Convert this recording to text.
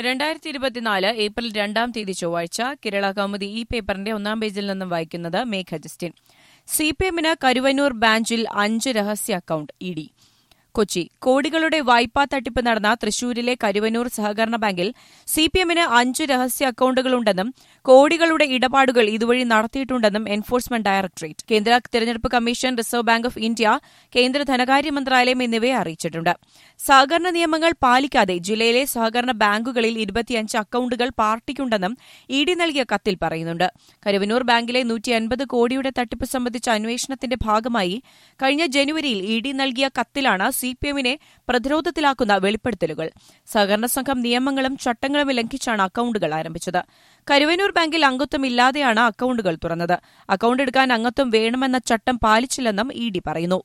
രണ്ടായിരത്തി ഇരുപത്തിനാല് ഏപ്രിൽ രണ്ടാം തീയതി ചൊവ്വാഴ്ച കേരള കൗമുദി ഈ പേപ്പറിന്റെ ഒന്നാം പേജിൽ നിന്നും വായിക്കുന്നത് മേഘ ജസ്റ്റിൻ സി പി എമ്മിന് കരുവന്നൂർ ബാഞ്ചിൽ അഞ്ച് രഹസ്യ അക്കൌണ്ട് ഇ ഡി കൊച്ചി കോടികളുടെ വായ്പാ തട്ടിപ്പ് നടന്ന തൃശൂരിലെ കരുവന്നൂർ സഹകരണ ബാങ്കിൽ സി പി എമ്മിന് അഞ്ച് രഹസ്യ അക്കൌണ്ടുകളുണ്ടെന്നും കോടികളുടെ ഇടപാടുകൾ ഇതുവഴി നടത്തിയിട്ടുണ്ടെന്നും എൻഫോഴ്സ്മെന്റ് ഡയറക്ടറേറ്റ് കേന്ദ്ര തെരഞ്ഞെടുപ്പ് commission Reserve Bank of India കേന്ദ്ര ധനകാര്യ മന്ത്രാലയം എന്നിവയെ അറിയിച്ചിട്ടുണ്ട് സഹകരണ നിയമങ്ങൾ പാലിക്കാതെ ജില്ലയിലെ സഹകരണ ബാങ്കുകളിൽ ഇരുപത്തിയഞ്ച് അക്കൌണ്ടുകൾ പാർട്ടിക്കുണ്ടെന്നും ഇ ഡി നൽകിയ കത്തിൽ പറയുന്നുണ്ട് കരുവന്നൂർ ബാങ്കിലെ നൂറ്റി അൻപത് കോടിയുടെ തട്ടിപ്പ് സംബന്ധിച്ച അന്വേഷണത്തിന്റെ ഭാഗമായി കഴിഞ്ഞ ജനുവരിയിൽ ഇ ഡി നൽകിയ കത്തിലാണ് സി പി എമ്മിനെ പ്രതിരോധത്തിലാക്കുന്ന വെളിപ്പെടുത്തലുകൾ സഹകരണ സംഘം നിയമങ്ങളും ചട്ടങ്ങളും ലംഘിച്ചാണ് അക്കൌണ്ടുകൾ ആരംഭിച്ചത് കരുവന്നൂർ ബാങ്കിൽ അംഗത്വമില്ലാതെയാണ് അക്കൌണ്ടുകൾ തുറന്നത് അക്കൌണ്ട് എടുക്കാൻ അംഗത്വം വേണമെന്ന ചട്ടം പാലിച്ചില്ലെന്നും ഇ ഡി പറയുന്നു